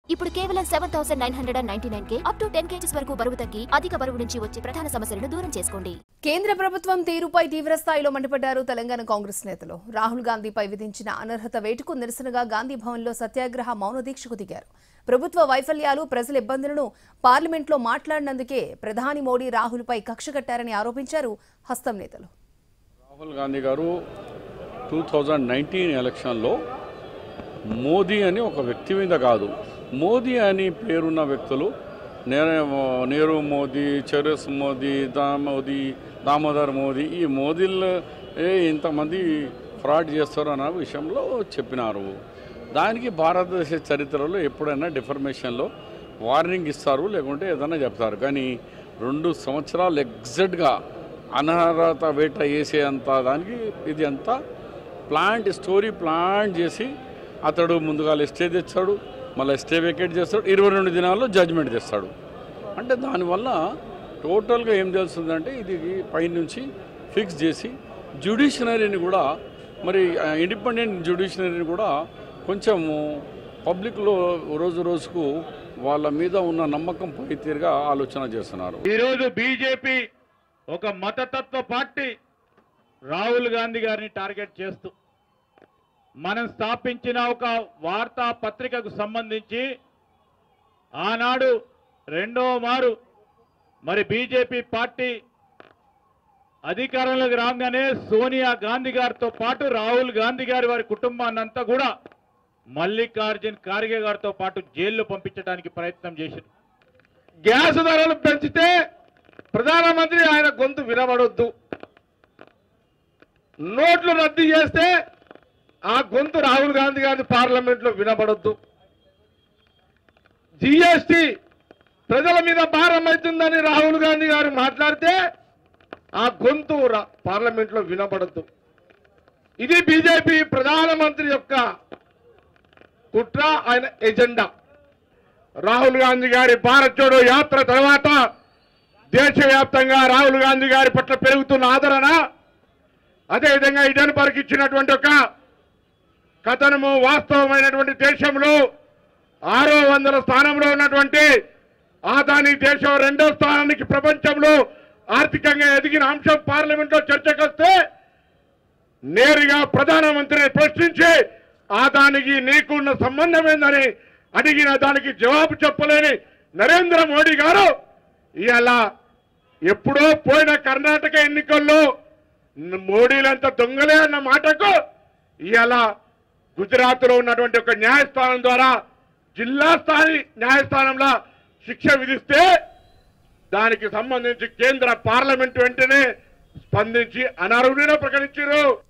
ఇప్పుడు కేవలం seven thousand nine hundred and ninety nine కే అప్ టు టెన్ కేజీస్ వరకు బరువు తగ్గి అధిక బరువు నుంచి వచ్చే ప్రధాన సమస్యలను దూరం చేసుకోండి కేంద్ర ప్రభుత్వం తీరుపై తీవ్రస్థాయిలో మండిపడ్డారు తెలంగాణ కాంగ్రెస్ నేతలు రాహుల్ గాంధీపై విధించిన అనర్హత వేటుకు నిరసనగా గాంధీ భవన్లో సత్యాగ్రహ మౌన దీక్షకు దిగారు ప్రభుత్వ వైఫల్యాలు ప్రజల ఇబ్బందులను పార్లమెంట్లో మాట్లాడినందుకే ప్రధాని మోడీ రాహుల్పై కక్ష కట్టారని ఆరోపించారు హస్తం నేతలు రాహుల్ గాంధీ గారు టూ థౌజండ్ నైన్టీన్ ఎలక్షన్లో మోదీ అని ఒక వ్యక్తి మీద కాదు మోదీ అని పేరున్న వ్యక్తులు నెహ్రూ నెహ్రూ మోదీ చరస్ మోదీ దా మోదీ దామోదర్ మోదీ ఈ మోదీలు ఏ ఇంతమంది ఫ్రాడ్ చేస్తారు అన్న విషయంలో చెప్పినారు దానికి భారతదేశ చరిత్రలో ఎప్పుడైనా డిఫర్మేషన్లో వార్నింగ్ ఇస్తారు లేకుంటే ఏదైనా చెప్తారు కానీ రెండు సంవత్సరాలు ఎగ్జాక్ట్గా అనర్హత వేట వేసేంత దానికి ఇది అంతా ప్లాంట్ స్టోరీ ప్లాంట్ చేసి అతడు ముందుగా స్టే తెచ్చాడు మళ్ళీ స్టే వెకేట్ చేస్తాడు ఇరవై రెండు దినాల్లో జడ్జిమెంట్ తెస్తాడు అంటే దానివల్ల టోటల్గా ఏం తెలుస్తుందంటే ఇది పైనుంచి ఫిక్స్ చేసి జ్యుడిషియనరీని కూడా మరి ఇండిపెండెంట్ జ్యుడిషియనరీని కూడా కొంచెము పబ్లిక్లో రోజు రోజుకు వాళ్ళ మీద ఉన్న నమ్మకం పై తీరుగా ఆలోచన చేస్తున్నారు ఈరోజు బీజేపీ ఒక మతతత్వ పార్టీ రాహుల్ గాంధీ గారిని టార్గెట్ చేస్తూ మనం స్థాపించిన ఒక వార్తా పత్రికకు సంబంధించి ఆనాడు రెండో మారు మరి బీజేపీ పార్టీ అధికారంలోకి రాగానే సోనియా గాంధీ గారితో పాటు రాహుల్ గాంధీ గారి వారి కుటుంబాన్నంతా కూడా మల్లికార్జున్ ఖార్గే గారితో పాటు జైల్లో పంపించడానికి ప్రయత్నం చేశారు గ్యాస్ ధరలు పెంచితే ప్రధానమంత్రి ఆయన గొంతు వినబడొద్దు నోట్లు రద్దు చేస్తే ఆ గొంతు రాహుల్ గాంధీ గారి పార్లమెంట్ లో వినబడొద్దు జిఎస్టి ప్రజల మీద భారం అవుతుందని రాహుల్ గాంధీ గారు మాట్లాడితే ఆ గొంతు పార్లమెంట్ లో వినబడద్దు ఇది బీజేపీ ప్రధానమంత్రి యొక్క కుట్ర ఆయన ఎజెండా రాహుల్ గాంధీ గారి భారత్ జోడో యాత్ర తర్వాత దేశవ్యాప్తంగా రాహుల్ గాంధీ గారి పట్ల పెరుగుతున్న ఆదరణ అదేవిధంగా ఇడన్ పార్క్ ఇచ్చినటువంటి ఒక కథనము వాస్తవమైనటువంటి దేశంలో ఆరో వందల స్థానంలో ఉన్నటువంటి ఆదాని దేశం రెండో స్థానానికి ప్రపంచంలో ఆర్థికంగా ఎదిగిన అంశం పార్లమెంట్ లో చర్చకు వస్తే నేరుగా ప్రధానమంత్రిని ప్రశ్నించి ఆ దానికి నీకున్న సంబంధం ఏందని అడిగిన దానికి జవాబు చెప్పలేని నరేంద్ర మోడీ గారు ఇవాళ ఎప్పుడో పోయిన కర్ణాటక ఎన్నికల్లో మోడీలంత దొంగలే అన్న మాటకు ఇవాళ గుజరాత్ లో ఉన్నటువంటి ఒక న్యాయస్థానం ద్వారా జిల్లా స్థాయి న్యాయస్థానంలో శిక్ష విధిస్తే దానికి సంబంధించి కేంద్ర పార్లమెంట్ వెంటనే స్పందించి అనర్హుడిగా ప్రకటించారు